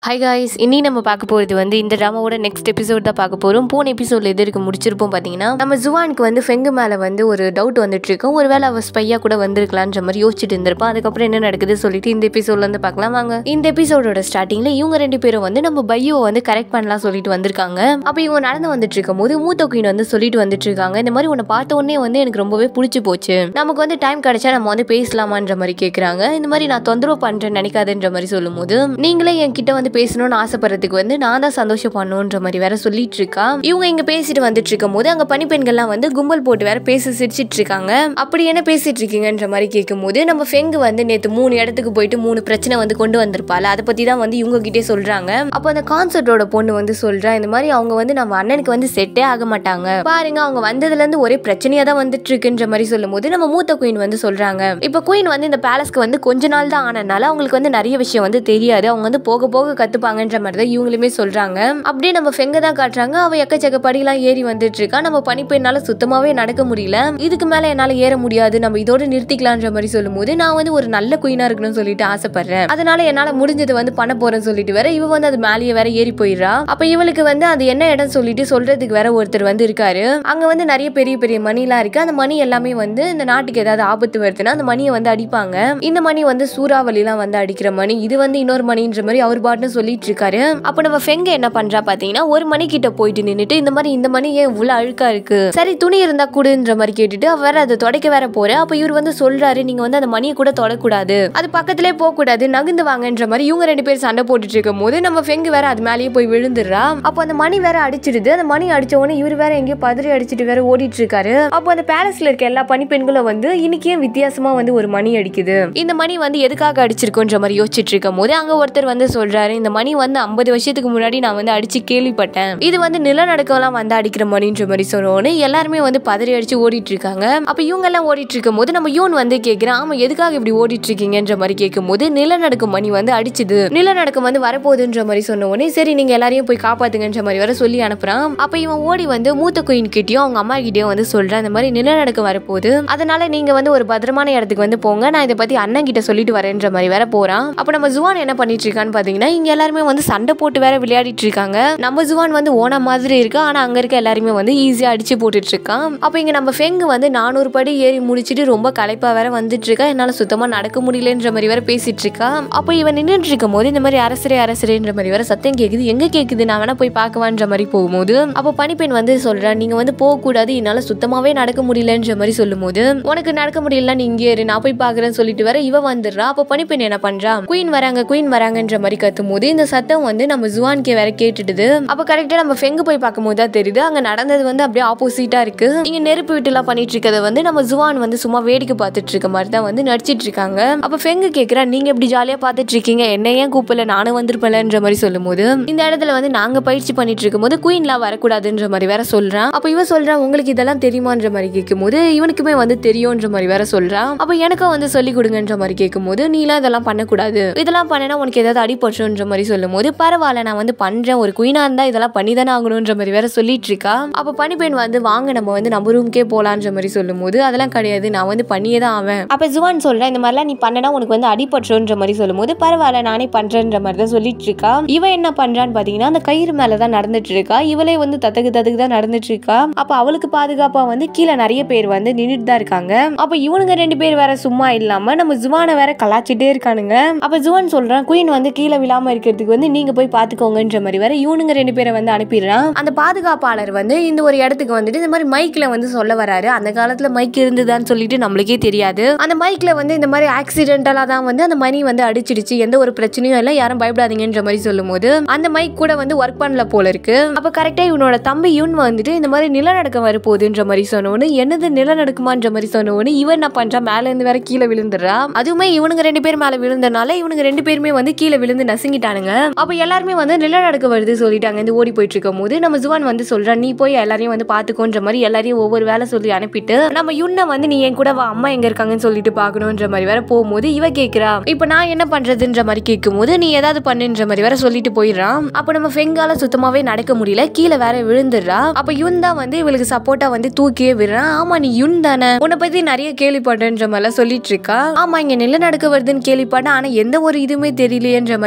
hi guys இன்னி நம்ம பார்க்க போகிறது வந்து இந்த ட்ராமாவோட நெக்ஸ்ட் எபிசோட் தான் பார்க்க போகிறோம் போன எபிசோடில் எது இருக்கு முடிச்சிருப்போம் பார்த்தீங்கன்னா நம்ம ஜுவானுக்கு வந்து ஃபெங்கு மேலே வந்து ஒரு டவுட் வந்துட்டு இருக்கும் ஒருவேளை அவள் ஸ்பையாக கூட வந்திருக்கலான்ற மாதிரி யோசிச்சுட்டு இருந்திருப்பான் அதுக்கப்புறம் என்ன நடக்குது சொல்லிட்டு இந்த எபிசோட்ல இருந்து பார்க்கலாம் வாங்க இந்த எபிசோடோட ஸ்டார்டிங்கில் இவங்க ரெண்டு பேரும் வந்து நம்ம பையோ வந்து கரெக்ட் பண்ணலாம் சொல்லிட்டு வந்திருக்காங்க அப்போ இவங்க நடந்து வந்துட்டு இருக்கும் போது மூத்த குயின் வந்து சொல்லிட்டு வந்துட்டு இருக்காங்க இந்த மாதிரி உன்னை பார்த்த உடனே வந்து எனக்கு ரொம்பவே பிடிச்சி போச்சு நமக்கு வந்து டைம் கிடைச்சா நம்ம வந்து பேசலாமான்ற மாதிரி கேட்குறாங்க இந்த மாதிரி நான் தொந்தரவு பண்ணுறேன்னு நினைக்காதுன்ற மாதிரி சொல்லும்போது நீங்களே என்கிட்ட வந்து பேசணும்னு ஆசைப்படுறதுக்கு வந்து நான் தான் சந்தோஷப்படணுன்ற மாதிரி வேற சொல்லிட்டு இருக்கா இவங்க இங்க பேசிட்டு வந்துட்டு இருக்கும் போது அங்க பனிப்பெண்கள்லாம் வந்து கும்பல் போட்டு வேற பேசி சிரிச்சிட்டு இருக்காங்க அப்படி என்ன பேசிட்டு இருக்கீங்கன்ற மாதிரி கேட்கும் போது நம்ம ஃபெங்கு வந்து நேத்து மூணு இடத்துக்கு போயிட்டு மூணு பிரச்சனை வந்து கொண்டு வந்திருப்பாள் அதை பத்தி தான் வந்து இவங்க கிட்டே சொல்றாங்க அப்போ அந்த கான்சர்ட்டோட பொண்ணு வந்து சொல்றா இந்த மாதிரி அவங்க வந்து நம்ம அண்ணனுக்கு வந்து செட்டே ஆக மாட்டாங்க பாருங்க அவங்க வந்ததுல இருந்து ஒரே பிரச்சனையா தான் வந்துட்டு இருக்குன்ற மாதிரி சொல்லும் போது நம்ம மூத்த குயின் வந்து சொல்றாங்க இப்போ குயின் வந்து இந்த பேலஸ்க்கு வந்து கொஞ்ச நாள் தான் ஆனதுனால அவங்களுக்கு வந்து நிறைய விஷயம் வந்து தெரியாது அவங்க வந்து போக போக கத்துப்பாங்கன்ற மாதிரி தான் இவங்களுமே சொல்றாங்க அப்படியே நம்ம ஃபெங்க தான் காட்டுறாங்க அவ எக்கச்சக்க படிலாம் ஏறி வந்துட்டு இருக்கா நம்ம பனிப்பெண்ணால சுத்தமாவே நடக்க முடியல இதுக்கு மேல என்னால ஏற முடியாது நம்ம இதோட நிறுத்திக்கலான்ற மாதிரி சொல்லும்போது நான் வந்து ஒரு நல்ல குயினா இருக்கணும்னு சொல்லிட்டு ஆசைப்படுறேன் அதனால என்னால முடிஞ்சது வந்து பண்ண போறேன்னு சொல்லிட்டு வேற இவ வந்து அது மேலேயே வேற ஏறி போயிடுறா அப்ப இவளுக்கு வந்து அது என்ன இடம் சொல்லிட்டு சொல்றதுக்கு வேற ஒருத்தர் வந்து இருக்காரு அங்க வந்து நிறைய பெரிய பெரிய மணிலாம் இருக்கு அந்த மணி எல்லாமே வந்து இந்த நாட்டுக்கு ஏதாவது ஆபத்து வருதுன்னா அந்த மணியை வந்து அடிப்பாங்க இந்த மணி வந்து சூறாவளிலாம் வந்து அடிக்கிற மணி இது வந்து இன்னொரு மணின்ற மாதிரி அவர் பாட்டுன்னு சொல்லிட்டு இருக்காரு அப்ப நம்ம ஃபெங்க என்ன பண்றா பாத்தீங்கன்னா ஒரு மணி கிட்ட போயிட்டு நின்னுட்டு இந்த மாதிரி இந்த மணி ஏன் இவ்வளவு அழுக்கா இருக்கு சரி துணி இருந்தா கூடுன்ற மாதிரி கேட்டுட்டு அவ வேற அதை தொடக்க வேற போற அப்ப இவர் வந்து சொல்றாரு நீங்க வந்து அந்த மணியை கூட தொடக்கூடாது அது பக்கத்திலே போக கூடாது நகுந்து வாங்கன்ற மாதிரி இவங்க ரெண்டு பேரும் சண்டை போட்டுட்டு இருக்கும் போது நம்ம ஃபெங்கு வேற அது மேலேயே போய் விழுந்துடுறா அப்போ அந்த மணி வேற அடிச்சிடுது அந்த மணி அடிச்ச உடனே இவர் வேற எங்கேயோ பதறி அடிச்சிட்டு வேற ஓடிட்டு இருக்காரு அப்போ அந்த பேலஸ்ல இருக்க எல்லா பனிப்பெண்களும் வந்து இன்னைக்கு ஏன் வித்தியாசமா வந்து ஒரு மணி அடிக்குது இந்த மணி வந்து எதுக்காக அடிச்சிருக்கோன்ற மாதிரி யோசிச்சுட்டு இருக்கும் போது அங்க ஒருத்தர் வந்து சொல்றாரு இந்த மணி வந்து ஐம்பது வருஷத்துக்கு முன்னாடி நான் வந்து அடிச்சு கேள்விப்பட்டேன் இது வந்து நிலநடுக்கம்லாம் வந்து அடிக்கிற மணின்ற மாதிரி சொன்னோன்னு எல்லாருமே வந்து பதறி அடிச்சு ஓடிட்டு இருக்காங்க அப்ப இவங்க எல்லாம் ஓடிட்டு இருக்கும் போது நம்ம யூன் வந்து கேக்குறான் ஆமா எதுக்காக இப்படி ஓடிட்டு இருக்கீங்கன்ற மாதிரி கேட்கும் போது நிலநடுக்கம் மணி வந்து அடிச்சுது நிலநடுக்கம் வந்து வரப்போகுதுன்ற மாதிரி சொன்ன உடனே சரி நீங்க எல்லாரையும் போய் காப்பாத்துங்கன்ற மாதிரி வர சொல்லி அனுப்புறான் அப்ப இவன் ஓடி வந்து மூத்த குயின் கிட்டயும் அவங்க அம்மா கிட்டயும் வந்து சொல்றான் இந்த மாதிரி நிலநடுக்கம் வரப்போகுது அதனால நீங்க வந்து ஒரு பத்திரமான இடத்துக்கு வந்து போங்க நான் இதை பத்தி அண்ணன் கிட்ட சொல்லிட்டு வரேன்ற மாதிரி வேற போறான் அப்ப நம்ம ஜுவான் என்ன பண்ணிட்டு இருக்கான்னு பாத்தீங்கன்னா இங்க எல்லாருமே வந்து சண்டை போட்டு வேற விளையாடிட்டு இருக்காங்க நம்ம ஜுவான் வந்து ஓன மாதிரி இருக்கு ஆனா அங்க இருக்க எல்லாருமே வந்து ஈஸியா அடிச்சு போட்டுட்டு இருக்கான் அப்ப இங்க நம்ம ஃபெங்கு வந்து நானூறு படி ஏறி முடிச்சிட்டு ரொம்ப களைப்பா வேற வந்துட்டு இருக்கா என்னால சுத்தமா நடக்க முடியலன்ற மாதிரி வேற பேசிட்டு இருக்கா அப்ப இவன் நின்றுட்டு இருக்கும் போது இந்த மாதிரி அரசரே அரசரேன்ற மாதிரி வேற சத்தம் கேக்குது எங்க கேக்குது நான் வேணா போய் பார்க்கவான்ற மாதிரி போகும்போது அப்ப பனிப்பெண் வந்து சொல்றா நீங்க வந்து போக கூடாது என்னால சுத்தமாவே நடக்க முடியலன்ற மாதிரி சொல்லும்போது உனக்கு நடக்க முடியலன்னா நீ இங்கே இரு நான் போய் பாக்குறேன்னு சொல்லிட்டு வர இவ வந்துடுறா அப்ப பனிப்பெண் என்ன பண்றா குயின் வராங்க குயின் வராங்கன்ற மாதிரி கத்தும் போது இந்த சத்தம் வந்து நம்ம ஜுவான்கே வேற கேட்டுடுது அப்ப கரெக்டா நம்ம ஃபெங்கு போய் பார்க்கும்போது தான் தெரியுது அங்க நடந்தது வந்து அப்படியே ஆப்போசிட்டா இருக்கு இங்க நெருப்பு விட்டுலாம் பண்ணிட்டு இருக்கதை வந்து நம்ம ஜுவான் வந்து சும்மா வேடிக்கை பார்த்துட்டு இருக்க மாதிரி தான் வந்து நடிச்சிட்டு இருக்காங்க அப்ப ஃபெங்கு கேக்குறா நீங்க எப்படி ஜாலியா பார்த்துட்டு இருக்கீங்க என்ன ஏன் கூப்பிடல நானும் வந்திருப்பேன்ன்ற மாதிரி சொல்லும்போது இந்த இடத்துல வந்து நாங்க பயிற்சி பண்ணிட்டு இருக்கும்போது குயின்லாம் வரக்கூடாதுன்ற மாதிரி வேற சொல்றான் அப்ப இவ சொல்றா உங்களுக்கு இதெல்லாம் தெரியுமான்ற மாதிரி கேட்கும்போது இவனுக்குமே வந்து தெரியும்ன்ற மாதிரி வேற சொல்றான் அப்ப எனக்கும் வந்து சொல்லி கொடுங்கன்ற மாதிரி கேட்கும்போது நீலாம் இதெல்லாம் பண்ணக்கூடாது இதெல்லாம் பண்ணனா உனக்கு ஏதாவது அடிபட்டுன்ற மாதிரி சொல்லும் போது பரவாயில்ல நான் வந்து பண்றேன் ஒரு குயினா இருந்தா இதெல்லாம் பண்ணி தானே ஆகணுன்ற மாதிரி வேற சொல்லிட்டு இருக்கா அப்ப பனிப்பெண் வந்து வாங்க நம்ம வந்து நம்ம ரூம்க்கே போலான்ற மாதிரி சொல்லும் போது அதெல்லாம் கிடையாது நான் வந்து பண்ணியே தான் ஆவேன் அப்ப ஜுவான் சொல்றேன் இந்த மாதிரிலாம் நீ பண்ணனா உனக்கு வந்து அடிபட்டுன்ற மாதிரி சொல்லும் போது பரவாயில்ல நானே பண்றேன்ற மாதிரி தான் சொல்லிட்டு இருக்கா இவன் என்ன பண்றான்னு பாத்தீங்கன்னா அந்த கயிறு மேலதான் நடந்துட்டு இருக்கா இவளே வந்து தத்தக்கு தத்துக்கு தான் நடந்துட்டு இருக்கா அப்ப அவளுக்கு பாதுகாப்பா வந்து கீழே நிறைய பேர் வந்து நின்றுட்டு தான் இருக்காங்க அப்ப இவனுங்க ரெண்டு பேர் வேற சும்மா இல்லாம நம்ம ஜுவானை வேற கலாச்சிட்டே இருக்கானுங்க அப்ப ஜுவான் சொல்றான் குயின் வந்து கீழே விழாம இருக்கிறதுக்கு வந்து நீங்க போய் பாத்துக்கோங்கன்ற மாதிரி வேற இவனுங்க ரெண்டு பேரை வந்து அனுப்பிடுறான் அந்த பாதுகாப்பாளர் வந்து இந்த ஒரு இடத்துக்கு வந்துட்டு இந்த மாதிரி மைக்ல வந்து சொல்ல வராரு அந்த காலத்துல மைக் இருந்துதான்னு சொல்லிட்டு நம்மளுக்கே தெரியாது அந்த மைக்ல வந்து இந்த மாதிரி ஆக்சிடென்டலா தான் வந்து அந்த மணி வந்து அடிச்சிடுச்சு எந்த ஒரு பிரச்சனையும் இல்லை யாரும் பயப்படாதீங்கன்ற மாதிரி சொல்லும்போது அந்த மைக் கூட வந்து ஒர்க் பண்ணல போல இருக்கு அப்ப கரெக்டா இவனோட தம்பி யூன் வந்துட்டு இந்த மாதிரி நிலநடுக்கம் வரப்போகுதுன்ற மாதிரி சொன்னோன்னு என்னது நிலநடுக்கமான்ற மாதிரி சொன்னோன்னு இவன் என்ன பண்றா மேல இருந்து வேற கீழே விழுந்துடுறா அதுவுமே இவனுங்க ரெண்டு பேர் மேல விழுந்தனால இவனுங்க ரெண்டு பேருமே வந்து கீழே விழுந்து நசுங்கிட்டானுங்க அப்ப எல்லாருமே வந்து நிலநடுக்கம் வருது சொல்லிட்டாங்க இந்த ஓடி போயிட்டு இருக்கும் போது நம்ம ஜுவான் வந்து சொல்றான் நீ போய் எல்லாரையும் வந்து பாத்துக்கோன்ற மாதிரி எல்லாரையும் ஒவ்வொரு வேலை சொல்லி அனுப்பிட்டு நம்ம யுன்னை வந்து நீ என் கூட வா அம்மா எங்க இருக்காங்கன்னு சொல்லிட்டு பாக்கணும்ன்ற மாதிரி வேற போகும்போது இவ கேக்குறா இப்ப நான் என்ன பண்றதுன்ற மாதிரி கேட்கும்போது நீ ஏதாவது பண்ணுன்ற மாதிரி வேற சொல்லிட்டு போயிடுறான் அப்ப நம்ம ஃபெங்கால சுத்தமாவே நடக்க முடியல கீழே வேற விழுந்துடுறா அப்ப யுன் தான் வந்து இவளுக்கு சப்போர்ட்டா வந்து தூக்கியே விடுறான் ஆமா நீ யுன் தானே உன்னை பத்தி நிறைய கேள்விப்பட்டேன்ற மாதிரிலாம் சொல்லிட்டு இருக்கா ஆமா இங்க நிலநடுக்க வருதுன்னு கேள்விப்பட்டேன் ஆனா எந்த ஒரு இதுவுமே தெரியலையேன்ற மாதிரி கேட்கும்போது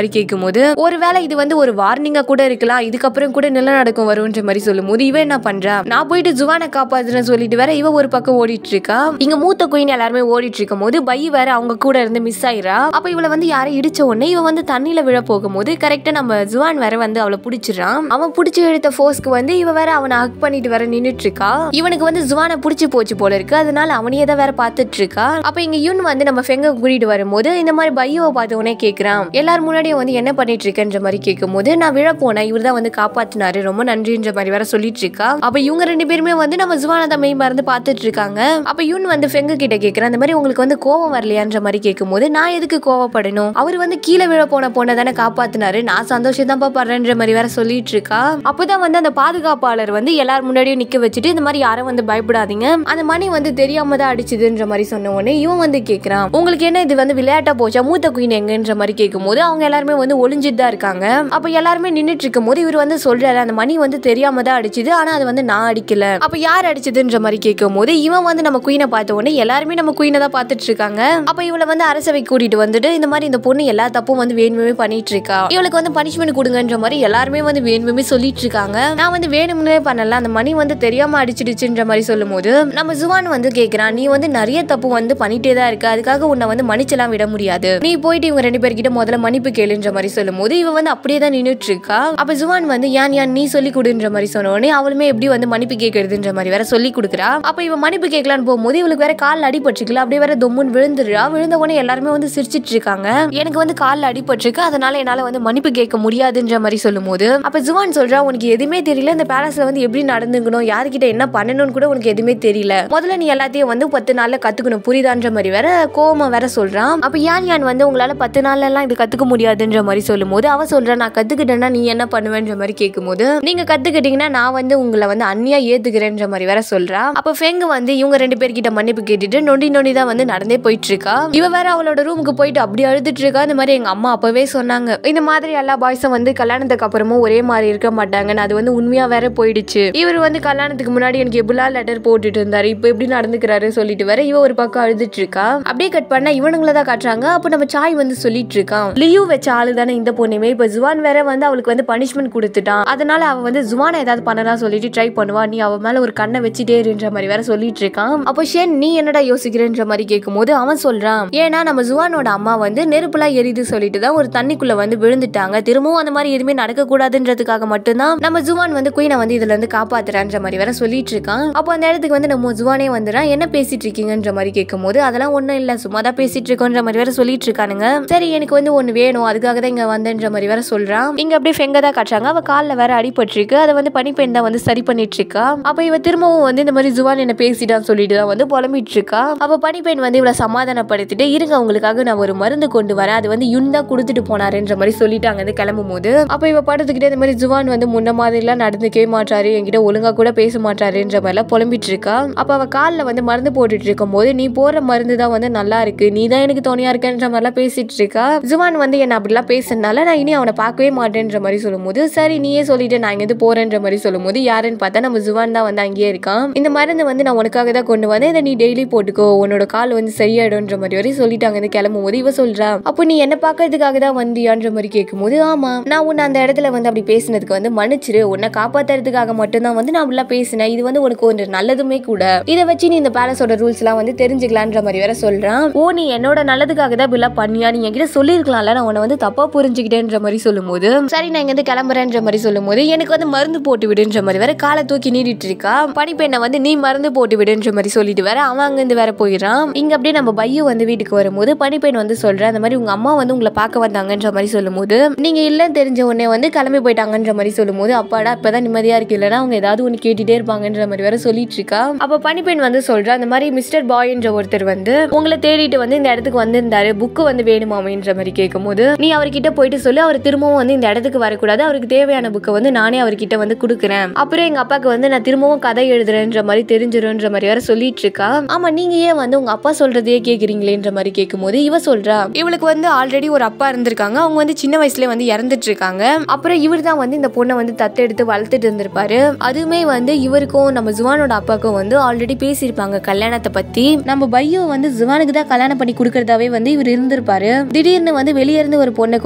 போது ஒருவேளை இது வந்து ஒரு வார்னிங்கா கூட இருக்கலாம் இதுக்கப்புறம் கூட நிலநடுக்கம் வரும்ன்ற மாதிரி சொல்லும்போது இவன் என்ன பண்றா நான் போயிட்டு ஜுவானை காப்பாத்துறேன்னு சொல்லிட்டு வேற இவ ஒரு பக்கம் ஓடிட்டு இருக்கா இங்க மூத்த குயின் எல்லாருமே ஓடிட்டு இருக்கும் போது பை வேற அவங்க கூட இருந்து மிஸ் ஆயிரா அப்ப இவளை வந்து யாரை இடிச்ச உடனே இவ வந்து தண்ணியில விழ போகும்போது கரெக்டா நம்ம ஜுவான் வேற வந்து அவளை பிடிச்சிடறான் அவன் பிடிச்சி எடுத்த ஃபோர்ஸ்க்கு வந்து இவ வேற அவனை ஹக் பண்ணிட்டு வேற நின்னுட்டு இருக்கா இவனுக்கு வந்து ஜுவானை பிடிச்சி போச்சு போல இருக்கு அதனால அவனையே தான் வேற பார்த்துட்டு இருக்கா அப்ப இங்க யுன் வந்து நம்ம ஃபெங்க கூட்டிட்டு வரும்போது இந்த மாதிரி பையோவை பார்த்த உடனே கேக்குறான் எல்லாரும் முன்னாடியும் வந்து என்ன பண்ணிட்டு இருக்கேன்ற மாதிரி கேட்கும்போது நான் விழ போனேன் இவர் தான் வந்து காப்பாத்தினாரு ரொம்ப நன்றின்ற மாதிரி வேற சொல்லிட்டு இருக்கா அப்ப இவங்க ரெண்டு பேருமே வந்து நம்ம ஜுவானா தான் மெய் மறந்து பார்த்துட்டு இருக்காங்க அப்ப யுன் வந்து ஃபெங்க கிட்ட கேக்குறான் அந்த மாதிரி உங்களுக்கு வந்து கோவம் வரலையான்ற மாதிரி கேட்கும்போது நான் எதுக்கு கோவப்படணும் அவர் வந்து கீழே விழ போன பொண்ணை தானே காப்பாத்தினாரு நான் சந்தோஷம் தான் படுறேன்ற மாதிரி வேற சொல்லிட்டு இருக்கா அப்பதான் வந்து அந்த பாதுகாப்பாளர் வந்து எல்லாரும் முன்னாடியும் நிக்க வச்சுட்டு இந்த மாதிரி யாரும் வந்து பயப்படாதீங்க அந்த மணி வந்து தெரியாம தான் அடிச்சுதுன்ற மாதிரி சொன்ன உடனே இவன் வந்து கேக்குறான் உங்களுக்கு என்ன இது வந்து விளையாட்டா போச்சா மூத்த குயின் எங்கன்ற மாதிரி கேட்கும்போது அவங்க எல்லாருமே வந்து ஒளிஞ்சிட்டு தான் இருக்காங்க அப்ப எல்லாருமே நின்னுட்டு இருக்கும் போது இவர் வந்து சொல்றாரு அந்த மணி வந்து தெரியாம தான் அடிச்சுது ஆனா அது வந்து நான் அடிக்கல அப்ப யார் அடிச்சதுன்ற மாதிரி கேட்கும் போது இவன் வந்து நம்ம குயினை பார்த்த உடனே எல்லாருமே நம்ம குயினை தான் பார்த்துட்டு இருக்காங்க அப்ப இவளை வந்து அரசவை கூட்டிட்டு வந்துட்டு இந்த மாதிரி இந்த பொண்ணு எல்லா தப்பும் வந்து வேணுமே பண்ணிட்டு இருக்கா இவளுக்கு வந்து பனிஷ்மெண்ட் கொடுங்கன்ற மாதிரி எல்லாருமே வந்து வேணுமே சொல்லிட்டு இருக்காங்க நான் வந்து வேணும்னே பண்ணல அந்த மணி வந்து தெரியாம அடிச்சிடுச்சுன்ற மாதிரி சொல்லும் போது நம்ம ஜுவான் வந்து கேக்குறான் நீ வந்து நிறைய தப்பு வந்து பண்ணிட்டே தான் இருக்க அதுக்காக உன்னை வந்து மன்னிச்செல்லாம் விட முடியாது நீ போயிட்டு இவங்க ரெண்டு பேர்கிட்ட முதல்ல மன்னிப்பு கேளுன்ற மாதிரி சொல்லும் போது இவ வந்து அப்படியே தான் நின்னுட்டு இருக்கா அப்ப ஜுவான் வந்து ஏன் ஏன் நீ சொல்லி கொடுன்ற மாதிரி சொன்ன உடனே அவளுமே எப்படி வந்து மன்னிப்பு கேட்கறதுன்ற மாதிரி வேற சொல்லி கொடுக்குறா அப்ப இவ மன்னிப்பு கேட்கலான்னு போகும்போது இவளுக்கு வேற கால் அடிபட்டுருக்குல அப்படியே வேற தொம்முன்னு விழுந்துடுறா விழுந்த உடனே எல்லாருமே வந்து சிரிச்சிட்டு இருக்காங்க எனக்கு வந்து கால்ல அடிபட்டிருக்கு அதனால என்னால வந்து மன்னிப்பு கேட்க முடியாதுன்ற மாதிரி சொல்லும்போது அப்ப ஜுவான் சொல்றா உனக்கு எதுவுமே தெரியல இந்த பேலஸ்ல வந்து எப்படி நடந்துக்கணும் யார்கிட்ட என்ன பண்ணணும்னு கூட உனக்கு எதுவுமே தெரியல முதல்ல நீ எல்லாத்தையும் வந்து பத்து நாள்ல கத்துக்கணும் புரியுதான்ற மாதிரி வேற கோவமா வேற சொல்றான் அப்ப யான் யான் வந்து உங்களால பத்து நாள்ல எல்லாம் இது கத்துக்க முடியாதுன்ற மாதிரி சொல்லும்போது அவ சொல்றா நான் கத்துக்கிட்டேன்னா நீ என்ன பண்ணுவேன்ற மாதிரி கேட்கும்போது நீங்க கத்துக்கிட்டீங்கன்னா நான் வந்து உங்களை வந்து அந்நியா ஏத்துக்கிறேன்ற மாதிரி வேற சொல்றா அப்ப ஃபெங்கு வந்து இவங்க ரெண்டு பேர்கிட்ட மன்னிப்பு கேட்டுட்டு நொண்டி நொண்டி தான் வந்து நடந்தே போயிட்டு இருக்கா இவ வேற அவளோட ரூமுக்கு போயிட்டு அப்படி அழுதுட்டு இருக்கா இந்த மாதிரி எங்க அம்மா அப்பவே சொன்னாங்க இந்த மாதிரி எல்லா பாய்ஸும் வந்து கல்யாணத்துக்கு அப்புறமும் ஒரே மாதிரி இருக்க மாட்டாங்கன்னு அது வந்து உண்மையா வேற போயிடுச்சு இவர் வந்து கல்யாணத்துக்கு முன்னாடி எனக்கு எப்படிலாம் லெட்டர் போட்டுட்டு இருந்தாரு இப்போ எப்படி நடந்துக்கிறாரு சொல்லிட்டு வேற இவ ஒரு பக்கம் அழுதுட்டு இருக்கா அப்படியே கட் பண்ணா இவனுங்கள தான் காட்டுறாங்க அப்ப நம்ம சாய் வந்து சொல்லிட்டு இருக்கான் லியூ வச்ச ஆளு தானே இந்த பொண்ணுமே இப்ப ஜுவான் வேற வந்து அவளுக்கு வந்து பனிஷ்மெண்ட் கொடுத்துட்டான் அதனால அவ வந்து ஜுவானை ஏதாவது பண்ணலாம் சொல்லிட்டு ட்ரை பண்ணுவா நீ அவ மேல ஒரு கண்ணை வச்சுட்டே இருன்ற மாதிரி வேற சொல்லிட்டு இருக்கான் அப்போ ஷேன் நீ என்னடா யோசிக்கிறேன்ற மாதிரி கேட்கும்போது அவன் சொல்றான் ஏன்னா நம்ம ஜுவானோட அம்மா வந்து நெருப்புலாம் எரியுது சொல்லிட்டு தான் ஒரு தண்ணிக்குள்ள வந்து விழுந்துட்டாங்க திரும்பவும் அந்த மாதிரி எதுவுமே நடக்க கூடாதுன்றதுக்காக மட்டும்தான் நம்ம ஜுவான் வந்து குயினை வந்து இதுல இருந்து காப்பாத்துறான்ற மாதிரி வேற சொல்லிட்டு இருக்கான் அப்போ அந்த இடத்துக்கு வந்து நம்ம ஜுவானே வந்துடுறான் என்ன பேசிட்டு இருக்கீங்கன்ற மாதிரி கேட்கும்போது அதெல்லாம் ஒண்ணும் இல்ல சும்மா தான் பேசிட்டு இருக்கோன்ற மாதிரி வேற சொல்லிட்டு இருக்கானுங்க சரி எனக்கு வந்து ஒண்ணு வேணும் அதுக்காக தான் இங்க வந்தேன்ற மாதிரி வேற சொல்றான் இங்க அப்படியே ஃபெங்க தான் காட்டுறாங்க அவ கால்ல வேற அடிபட்டிருக்கு அதை வந்து பனிப்பெண் தான் வந்து சரி பண்ணிட்டு இருக்கா அப்ப இவ திரும்பவும் வந்து இந்த மாதிரி ஜுவான் என்ன பேசிட்டான்னு சொல்லிட்டு தான் வந்து புலம்பிட்டு இருக்கா அப்ப பனிப்பெண் வந்து இவளை சமாதானப்படுத்திட்டு இருங்க உங்களுக்காக நான் ஒரு மருந்து கொண்டு வரேன் அது வந்து யுன் தான் கொடுத்துட்டு போனாருன்ற மாதிரி சொல்லிட்டு அங்க இருந்து கிளம்பும் போது அப்ப இவ படுத்துக்கிட்டே இந்த மாதிரி ஜுவான் வந்து முன்ன மாதிரி எல்லாம் நடந்துக்கவே மாட்டாரு என்கிட்ட ஒழுங்கா கூட பேச மாட்டாருன்ற மாதிரி எல்லாம் புலம்பிட்டு இருக்கா அப்ப அவ கால்ல வந்து மருந்து போட்டுட்டு இருக்கும் போது நீ போற மருந்து தான் வந்து நல்லா இருக்கு நீ தான் எனக்கு துணையா இருக்கன்ற மாதிரிலாம் பேசிட்டு இருக்கா ஜுவான் வந்து என்ன அப்படிலாம் பேசுறதுனால நான் இனி அவனை பார்க்கவே மாட்டேன்ற மாதிரி சொல்லும்போது சரி நீயே சொல்லிட்டு நான் இங்கிருந்து போறேன்ற மாதிரி சொல்லும்போது யாருன்னு பார்த்தா நம்ம ஜுவான் தான் வந்து அங்கேயே இருக்கான் இந்த மருந்து வந்து நான் உனக்காக தான் கொண்டு வந்தேன் இதை நீ டெய்லி போட்டுக்கோ உன்னோட கால் வந்து சரியாயிடும்ன்ற மாதிரி வரை சொல்லிட்டு அங்கிருந்து கிளம்பும் போது இவ சொல்றா அப்போ நீ என்ன பார்க்கறதுக்காக தான் வந்தியான்ற மாதிரி கேட்கும்போது ஆமா நான் உன்னை அந்த இடத்துல வந்து அப்படி பேசினதுக்கு வந்து மன்னிச்சிரு உன்னை காப்பாத்துறதுக்காக மட்டும்தான் வந்து நான் அப்படிலாம் பேசினேன் இது வந்து உனக்கு ஒரு நல்லதுமே கூட இதை வச்சு நீ இந்த பேலஸோட ரூல்ஸ் எல்லாம் வந்து தெரிஞ்சுக்கலான்ற மாதிரி வேற சொல்றான் ஓ நீ என்னோட நல்லதுக்காக தான் இப்படிலாம் பண்ணியா நீ என்கிட்ட சொல்லியிருக்கலாம்ல நான் உன்னை வந்து தப்பா புரிஞ்சுக்கிட்டேன்ற மாதிரி சொல்லும்போது சரி நான் இங்க இருந்து கிளம்புறேன்ற மாதிரி சொல்லும்போது எனக்கு வந்து மருந்து போட்டு விடுன்ற மாதிரி வேற காலை தூக்கி நீடிட்டு இருக்கா பனிப்பெண்ணை வந்து நீ மருந்து போட்டு விடுன்ற மாதிரி சொல்லிட்டு வேற அவன் அங்கிருந்து வேற போயிடுறான் இங்க அப்படியே நம்ம பையு வந்து வீட்டுக்கு வரும்போது பனிப்பெண் வந்து சொல்றேன் அந்த மாதிரி உங்க அம்மா வந்து உங்களை பார்க்க வந்தாங்கன்ற மாதிரி சொல்லும்போது நீங்க இல்லைன்னு தெரிஞ்ச உடனே வந்து கிளம்பி போயிட்டாங்கன்ற மாதிரி சொல்லும்போது அப்பாடா இப்பதான் நிம்மதியா இருக்கு இல்லைன்னா அவங்க ஏதாவது ஒன்று கேட்டுட்டே இருப்பாங்கன்ற மாதிரி வேற சொல்லிட்டு இருக்கா அப்ப பனிப்பெண் வந்து சொல்றா அந்த மாதிரி மிஸ்டர் பாய்ன்ற ஒருத்தர் வந்து உங்களை தேடிட்டு வந்து இந்த இடத்துக்கு வந்திருந்தாரு புக்கு வந்து வேணுமாமேன்ற மாதிரி கேட்கும்போது நீ அவர்கிட்ட போயிட்டு சொல்லி அவர் திரும்பவும் வந்து இந்த இடத்துக்கு வரக்கூடாது அவருக்கு தேவையான புக்கை வந்து நானே அவர்கிட்ட வந்து கொடுக்குறேன் அப்புறம் எங்க அப்பாக்கு வந்து நான் திரும்பவும் கதை எழுதுறேன்ற மாதிரி தெரிஞ்சிரும்ன்ற மாதிரி வேற சொல்லிட்டு இருக்கா ஆமா நீங்க ஏன் வந்து உங்க அப்பா சொல்றதையே கேக்குறீங்களேன்ற மாதிரி கேட்கும்போது இவ சொல்றா இவளுக்கு வந்து ஆல்ரெடி ஒரு அப்பா இருந்திருக்காங்க அவங்க வந்து சின்ன வயசுல வந்து இறந்துட்டு இருக்காங்க அப்புறம் இவர் தான் வந்து இந்த பொண்ணை வந்து தத்தெடுத்து வளர்த்துட்டு இருந்திருப்பாரு அதுவுமே வந்து இவருக்கும் நம்ம ஜுவானோட அப்பாவுக்கும் வந்து ஆல்ரெடி பேசியிருப்பாங்க கல்யாணத்தை பத்தி நம்ம பையோ வந்து ஜுவானுக்கு தான் கல்யாணம் பண்ணி கொடுக்கறதாவே வந்து இவர் இருந்திருப்பாரு திடீர்னு வந்து வெளியே இருந்து ஒரு பொண்ணை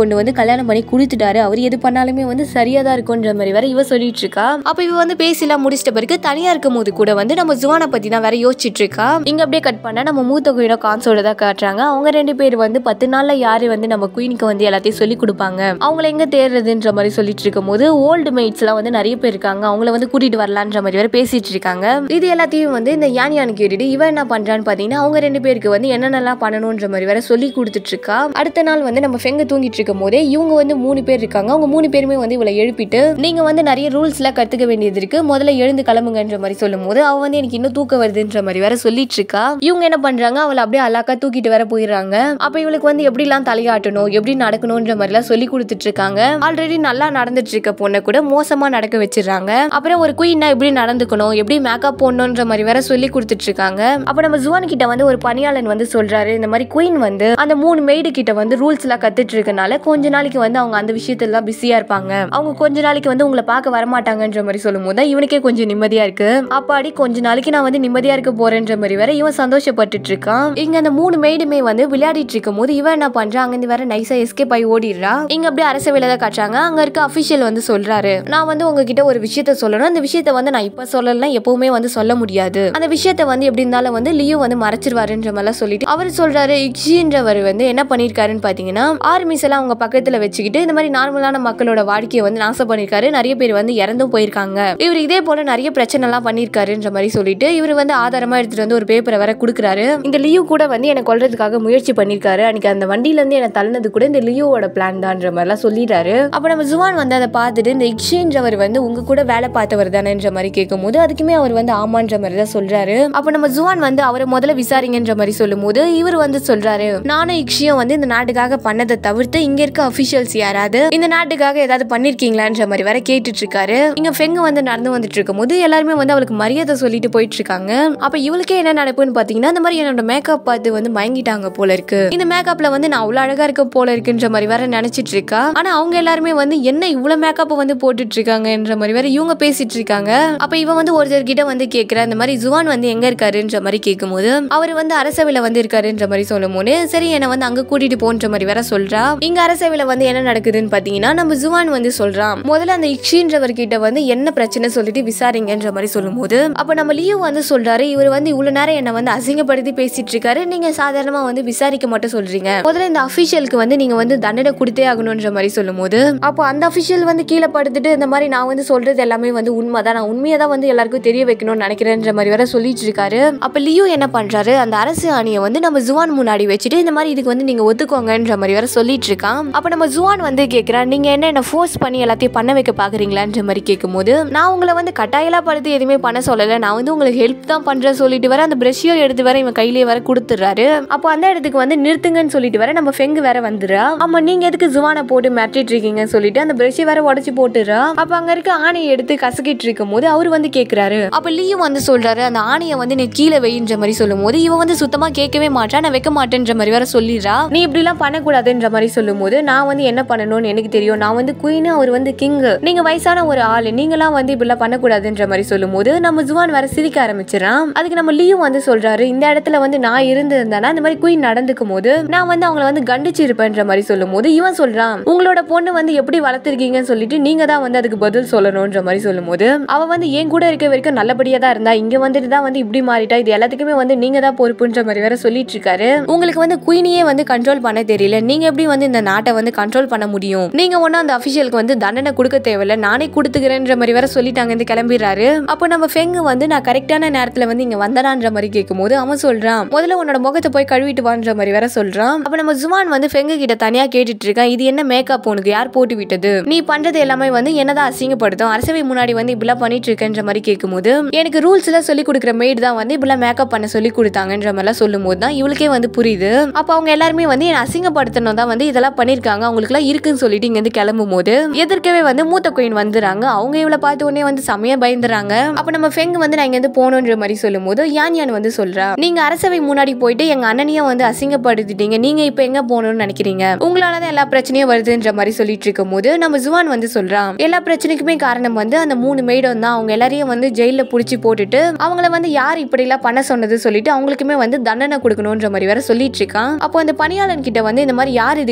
கொண்டு வந்து கல்யாணம் பண்ணி கொடுத்துட்டாரு அவர் எது பண்ணாலுமே வந்து சரியா தான் இருக்கும்ன்ற மாதிரி வேற இவ சொல்லிட்டு இருக்கா அப்ப இவ வந்து பேசிலாம் முடிச்சிட்ட பிறகு தனியா இருக்கும் போது கூட வந்து நம்ம ஜுவானை பத்தி தான் வேற யோசிச்சுட்டு இருக்கா இங்க அப்படியே கட் பண்ணா நம்ம மூத்த குயினோ கான்சோட தான் காட்டுறாங்க அவங்க ரெண்டு பேர் வந்து பத்து நாள்ல யாரு வந்து நம்ம குயினுக்கு வந்து எல்லாத்தையும் சொல்லி கொடுப்பாங்க அவங்கள எங்க தேடுறதுன்ற மாதிரி சொல்லிட்டு இருக்கும் போது ஓல்டு மெய்ட்ஸ் எல்லாம் வந்து நிறைய பேர் இருக்காங்க அவங்கள வந்து கூட்டிட்டு வரலான்ற மாதிரி வேற பேசிட்டு இருக்காங்க இது எல்லாத்தையும் வந்து இந்த யான் யானு கேட்டுட்டு இவன் என்ன பண்றான்னு பாத்தீங்கன்னா அவங்க ரெண்டு பேருக்கு வந்து என்னென்னலாம் பண்ணணும்ன்ற மாதிரி வேற சொல்லி கொடுத்துட்டு இருக்கா அடுத்த நாள் வந்து நம்ம ஃபெங்க தூங்கிட்டு இருக்கும் போதே இவங்க வந்து மூணு பேர் இருக்காங்க அவங்க மூணு பேருமே வந்து இவளை எழுப்பிட்டு நீங்க வந்து நிறைய ரூல்ஸ் எல்லாம் கத்துக்க வேண்டியது இருக்கு முதல்ல எழுந்து கிளம்புங்கன்ற மாதிரி சொல்லும் போது அவ வந்து எனக்கு இன்னும் தூக்கம் வருதுன்ற மாதிரி வேற சொல்லிட்டு இருக்கா இவங்க என்ன பண்றாங்க அவளை அப்படியே அழகா தூக்கிட்டு வர போயிடுறாங்க அப்ப இவளுக்கு வந்து எப்படிலாம் தலையாட்டணும் எப்படி நடக்கணும்ன்ற மாதிரி எல்லாம் சொல்லி கொடுத்துட்டு இருக்காங்க ஆல்ரெடி நல்லா நடந்துட்டு இருக்க பொண்ணை கூட மோசமா நடக்க வச்சிடுறாங்க அப்புறம் ஒரு குயின்னா எப்படி நடந்துக்கணும் எப்படி மேக்கப் போடணுன்ற மாதிரி வேற சொல்லி கொடுத்துட்டு இருக்காங்க அப்ப நம்ம ஜுவான் கிட்ட வந்து ஒரு பணியாளன் வந்து சொல்றாரு இந்த மாதிரி குயின் வந்து அந்த மூணு மெய்டு கிட்ட வந்து ரூல்ஸ் எல்லாம் கத்துட்டு இருக்கனால கொஞ்ச நாளைக்கு வந்து அவங்க அந்த விஷயத்துல பிஸியா இருப்பாங்க அவங்க கொஞ்ச நாளைக்கு வந்து உங்களை பார்க்க வரமாட்டாங்கன்ற மாதிரி சொல்லும் போது இவனுக்கே கொஞ்சம் நிம்மதியா இருக்கு அப்பாடி கொஞ்ச நாளைக்கு நான் வந்து நிம்மதியா இருக்க போறேன்ற மாதிரி வேற இவன் சந்தோஷப்பட்டுட்டு இருக்கான் இங்க அந்த மூணு மெய்டுமே வந்து விளையாடிட்டு இருக்கும் போது இவன் என்ன பண்றான் அங்கிருந்து வேற நைஸா எஸ்கேப் ஆகி ஓடிடுறா இங்க அப்படியே அரசவையில தான் காட்டுறாங்க அங்க இருக்க அபிஷியல் வந்து சொல்றாரு நான் வந்து உங்ககிட்ட ஒரு விஷயத்த சொல்லணும் அந்த விஷயத்த வந்து நான் இப்ப சொல்லலாம் எப்பவுமே வந்து சொல்ல முடியாது அந்த விஷயத்த வந்து எப்படி இருந்தாலும் வந்து லியோ வந்து மறைச்சிருவாருன்ற மாதிரிலாம் சொல்லிட்டு அவர் சொல்றாரு இக்ஷின்றவர் வந்து என்ன பண்ணிருக்காருன்னு பாத்தீங்கன்னா ஆர்மிஸ் எல்லாம் அவங்க பக்கத்துல வச்சுக்கிட்டு இந்த மாதிரி நார்மலான மக்களோட வாழ்க்கையை வந்து நாசம் பண்ணிருக்காரு நிறைய பேர் வந்து இறந்தும் போயிருக்காங்க இவர் இதே போல நிறைய பிரச்சனை எல்லாம் பண்ணிருக்காருன்ற மாதிரி சொல்லிட்டு இவர் வந்து ஆதாரமா எடுத்துட்டு வந்து ஒரு பேப்பரை வர கொடுக்குறாரு இந்த லியோ கூட வந்து என்னை கொல்றதுக்காக முயற்சி பண்ணிருக்காரு அன்னைக்கு அந்த வண்டியில இருந்து என்ன தள்ளினது கூட இந்த லியோவோட பிளான் தான்ற மாதிரிலாம் சொல்லிடுறாரு அப்ப நம்ம ஜுவான் வந்து அதை பார்த்துட்டு இந்த இக்ஷின்றவர் வந்து உங்க கூட வேலை பார்த்தவர் தானேன்ற மாதிரி கேட்கும்போது அதுக்குமே அவர் வந்து ஆமான்ற மாதிரி தான் சொல்றாரு அப்ப நம்ம ஜுவான் வந்து அவரை முதல்ல விசாரிங்கன்ற மாதிரி சொல்லும்போது இவர் வந்து சொல்றாரு நானும் இக்ஷியும் வந்து இந்த நாட்டுக்காக பண்ணதை தவிர்த்து இங்க இருக்க அபிஷியல்ஸ் யாராவது இந்த நாட்டுக்காக ஏதாவது பண்ணிருக்கீங்களான்ற மாதிரி வேற கேட்டுட்டு இருக்காரு இங்க ஃபெங்கு வந்து நடந்து வந்துட்டு இருக்கும்போது எல்லாருமே வந்து அவளுக்கு மரியாதை சொல்லிட்டு போயிட்டு இருக்காங்க அப்ப இவளுக்கே என்ன நடப்புன்னு பாத்தீங்கன்னா இந்த மாதிரி என்னோட மேக்கப் பார்த்து வந்து மயங்கிட்டாங்க போல இருக்கு இந்த மேக்கப்ல வந்து நான் அவ்வளவு அழகா இருக்க போல இருக்குன்ற மாதிரி வேற நினைச்சிட்டு இருக்கா ஆனா அவங்க எல்லாருமே வந்து என்ன இவ்வளவு மேக்கப் வந்து போட்டுட்டு இருக்காங்கன்ற மாதிரி வேற இவங்க பேசிட்டு இருக்காங்க அப்ப இவன் வந்து ஒருத்தர் கிட்ட வந்து கேக்குறா இந்த மாதிரி ஜுவான் வந்து எங்க இருக்காருன்ற மாதிரி கேட்கும்போது அவர் வந்து அரசவையில வந்து இருக்காருன்ற மாதிரி சொல்லும் போது சரி என்ன வந்து அங்க கூட்டிட்டு போன்ற மாதிரி வேற சொல்றா இங்க அரசவையில வந்து என்ன நடக்குதுன்னு பாத்தீங்கன்னா நம்ம ஜுவான் வந்து சொல்றான் முதல்ல அந்த இக்ஷின்றவர் கிட்ட வந்து என்ன பிரச்சனை சொல்லிட்டு விசாரிங்கன்ற மாதிரி சொல்லும்போது அப்ப நம்ம லியோ வந்து சொல்றாரு இவர் வந்து இவ்வளவு நேரம் என்ன வந்து அசிங்கப்படுத்தி பேசிட்டு இருக்காரு நீங்க சாதாரணமா வந்து விசாரிக்க மட்டும் சொல்றீங்க முதல்ல இந்த அபிஷியலுக்கு வந்து நீங்க வந்து தண்டனை கொடுத்தே ஆகணும்ன்ற மாதிரி சொல்லும்போது அப்போ அந்த அபிஷியல் வந்து கீழே படுத்துட்டு இந்த மாதிரி நான் வந்து சொல்றது எல்லாமே வந்து உண்மைதான் நான் உண்மையை தான் வந்து எல்லாருக்கும் தெரிய வைக்கணும்னு நினைக்கிறேன்ற மாதிரி வேற சொல்லிட்டு இருக்காரு அப்ப லியோ என்ன பண்றாரு அந்த அரசு ஆணையை வந்து நம்ம ஜுவான் முன்னாடி வச்சுட்டு இந்த மாதிரி இதுக்கு வந்து நீங்க ஒத்துக்கோங்கன்ற மாதிரி வேற சொல்லிட்டு இருக்கான் அப்ப நம்ம ஜுவான் வந்து கேக்குறான் நீங்க என்ன என்ன ஃபோர்ஸ் பண்ணி எல்லாத்தையும் பண்ண வைக்க பாக்குறீங்களான்ற மாதிரி கேட்கும்போது நான் உங்களை வந்து கட்டாயலாம் படுத்தி எதுவுமே பண்ண சொல்லல நான் வந்து உங்களுக்கு ஹெல்ப் தான் பண்றேன் சொல்லிட்டு வர அந்த பிரஷையும் எடுத்து வர இவன் கையிலேயே வர கொடுத்துறாரு அப்போ அந்த இடத்துக்கு வந்து நிறுத்துங்கன்னு சொல்லிட்டு வர நம்ம ஃபெங்கு வேற வந்துடுறா ஆமா நீங்க எதுக்கு ஜுவானை போட்டு மிரட்டிட்டு இருக்கீங்கன்னு சொல்லிட்டு அந்த பிரஷை வேற உடச்சு போட்டுறா அப்ப அங்க இருக்க ஆணையை எடுத்து கசக்கிட்டு இருக்கும் போது அவர் வந்து கேக்குறாரு அப்ப லீயும் வந்து சொல்றாரு அந்த ஆணையை வந்து நீ கீழே வைன்ற மாதிரி சொல்லும் போது இவன் வந்து சுத்தமா கேட்கவே மாட்டா நான் வைக்க மாட்டேன்ற மாதிரி வேற சொல்லிடுறா நீ இப்படி எல்லாம் பண்ணக்கூடாதுன்ற மாதிரி சொல்லும் போது நான் வந்து என்ன பண்ணணும்னு எனக்கு தெரியும் நான் வந்து குயின் அவர் வந்து கிங் நீங்க வயசான ஒரு ஆளு நீங்களாம் வந்து இப்படி எல்லாம் பண்ணக்கூடாதுன்ற மாதிரி சொல்லும் போது நம்ம ஜுவான் வேற சிரிக்க ஆரம்பிச்சிடறான் அதுக்கு நம்ம லீயும் வந்து சொல்றாரு இந்த இடத்துல வந்து நான் இருந்திருந்தானா இந்த மாதிரி குயின் நடந்துக்கும் போது நான் வந்து அவங்கள வந்து கண்டிச்சு இருப்பேன்ற மாதிரி சொல்லும் போது இவன் சொல்றான் உங்களோட பொண்ணு வந்து எப்படி வளர்த்துருக்கீங்கன்னு சொல்லிட்டு நீங்க தான் வந்து அதுக்கு பதில் சொல்லணும்ன்ற மாதிரி சொல்லும் போது அவ வந்து என் கூட இருக்க வரைக்கும் நல்லபடியா தான் இருந்தா இங்க வந்துட்டு தான் வந்து இப்படி மாறிட்டா இது எல்லாத்துக்குமே வந்து நீங்க தான் பொறுப்புன்ற மாதிரி வேற சொல்லிட்டு இருக்காரு உங்களுக்கு வந்து குயினியே வந்து கண்ட்ரோல் பண்ண தெரியல நீங்க எப்படி வந்து இந்த நாட்டை வந்து கண்ட்ரோல் பண்ண முடியும் நீங்க ஒன்னும் அந்த அபிஷியலுக்கு வந்து தண்டனை கொடுக்க தேவையில்ல நானே கொடுத்துக்கிறேன்ற மாதிரி வேற சொல்லிட்டாங்க இந்த கிளம்பிடுறாரு அப்போ நம்ம ஃபெங்கு வந்து நான் கரெக்டான நேரத்துல வந்து இங்க வந்தனான்ற மாதிரி கேட்கும்போது அவன் சொல்றான் முதல்ல உன்னோட முகத்தை போய் கழுவிட்டு வான்ற மாதிரி வேற சொல்றான் அப்ப நம்ம ஜுவான் வந்து ஃபெங்கு கிட்ட தனியா கேட்டுட்டு இருக்கான் இது என்ன மேக்கப் உனக்கு யார் போட்டு விட்டது நீ பண்றது எல்லாமே வந்து என்னதான் அசிங்கப்படுத்தும் அரசவை முன்னாடி வந்து இப்படிலாம் பண்ணிட்டு இருக்கேன்ற மாதிரி கேட்கும்போது எனக்கு ரூல்ஸ் எல்லாம் சொல்லி கொடுக்குற மேட் தான் வந்து இப்படிலாம் மேக்கப் பண்ண சொல்லி கொடுத்தாங்கன்ற மாதிரிலாம் சொல்லும் போது தான் இவளுக்கே வந்து புரியுது அப்ப அவங்க எல்லாருமே வந்து என்னை அசிங்கப்படுத்தணும் தான் வந்து இதெல்லாம் பண்ணிருக்காங்க அவங்களுக்குலாம் இருக்குன்னு சொல்லிட்டு இங்க இருந்து கிளம்பும் போது எதிர்க்கவே வந்து மூத்த குயின் வந்துடுறாங்க அவங்க இவளை பார்த்த உடனே வந்து செமையா பயந்துறாங்க அப்ப நம்ம ஃபெங் வந்து நான் இங்க இருந்து போகணுன்ற மாதிரி சொல்லும் போது யான் யான் வந்து சொல்றா நீங்க அரசவை முன்னாடி போயிட்டு எங்க அண்ணனையும் வந்து அசிங்கப்படுத்திட்டீங்க நீங்க இப்ப எங்க போகணும்னு நினைக்கிறீங்க உங்களால தான் எல்லா பிரச்சனையும் வருதுன்ற மாதிரி சொல்லிட்டு இருக்கும் போது நம்ம ஜுவான் வந்து சொல்றான் எல்லா பிரச்சனைக்குமே காரணம் வந்து அந்த மூணு மேடம் தான் அவங்க எல்லாரையும் வந்து ஜெயில புடிச்சு போட்டுட்டு அவங்கள வந்து யார் இப்படி எல்லாம் பண்ண சொன்னது சொல்லிட்டு அவங்களுக்குமே வந்து தண்டனை கொடுக்கணும்ன்ற மாதிரி வேற சொல்லிட்டு இருக்கான் அப்போ அந்த பணியாளன் கிட்ட வந்து இந்த மாதிரி யார் இதுக்கு பின்னாடி